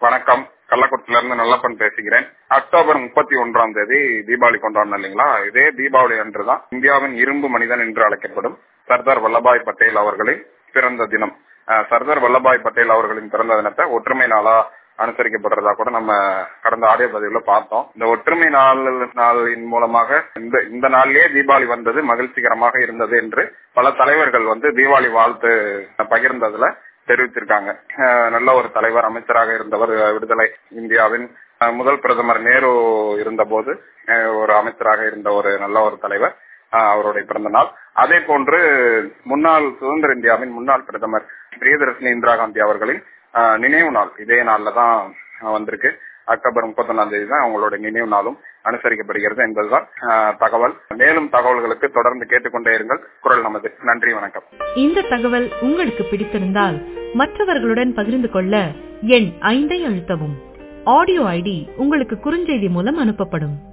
வணக்கம் கள்ளக்குட்டில இருந்து நல்லப்பன் பேசுகிறேன் அக்டோபர் முப்பத்தி ஒன்றாம் தேதி தீபாவளி கொண்டாடணும் இல்லைங்களா இதே தீபாவளி அன்றுதான் இந்தியாவின் இரும்பு மனிதன் என்று அழைக்கப்படும் சர்தார் வல்லபாய் பட்டேல் அவர்களின் பிறந்த தினம் அஹ், சர்தார் வல்லபாய் பட்டேல் அவர்களின் பிறந்த தினத்தை ஒற்றுமை நாளா அனுசரிக்கப்படுறதா கூட நம்ம கடந்த ஆடியோ பதிவுல பார்த்தோம் இந்த ஒற்றுமை நாள் நாளின் மூலமாக இந்த இந்த நாளிலேயே தீபாவளி வந்தது மகிழ்ச்சிகரமாக இருந்தது என்று பல தலைவர்கள் வந்து தீபாவளி வாழ்த்து பகிர்ந்ததுல தெரிவித்திருக்காங்க அஹ் நல்ல ஒரு தலைவர் அமைச்சராக இருந்தவர் அஹ் விடுதலை இந்தியாவின் அஹ் முதல் பிரதமர் நேரு இருந்தபோது அஹ் ஒரு அமைச்சராக இருந்த ஒரு நல்ல ஒரு தலைவர் அஹ் அவருடைய பிறந்த நாள் அதே போன்று முன்னாள் சுதந்திர இந்தியாவின் முன்னாள் பிரதமர் பிரியதர்ஷினி இந்திரா காந்தி அவர்களின் அஹ் நினைவு நாள் இதே நாள்ல தான் வந்திருக்கு அக்டோபர் முப்பத்தொன்னாம் தேதி தான் அவங்களோட நினைவு நாளும் அனுசரிக்கப்படுகிறது என்பதுதான் அஹ், தகவல் மேலும் தகவல்களுக்கு தொடர்ந்து கேட்டுக்கொண்டே இருங்கள் குரல் நமது நன்றி வணக்கம் இந்த தகவல் உங்களுக்கு பிடித்திருந்தால் மற்றவர்களுடன் பகிர்ந்து கொள்ள எண் ஐந்தை அழுத்தவும் ஆடியோ ஐடி உங்களுக்கு குறுஞ்செய்தி மூலம் அனுப்பப்படும்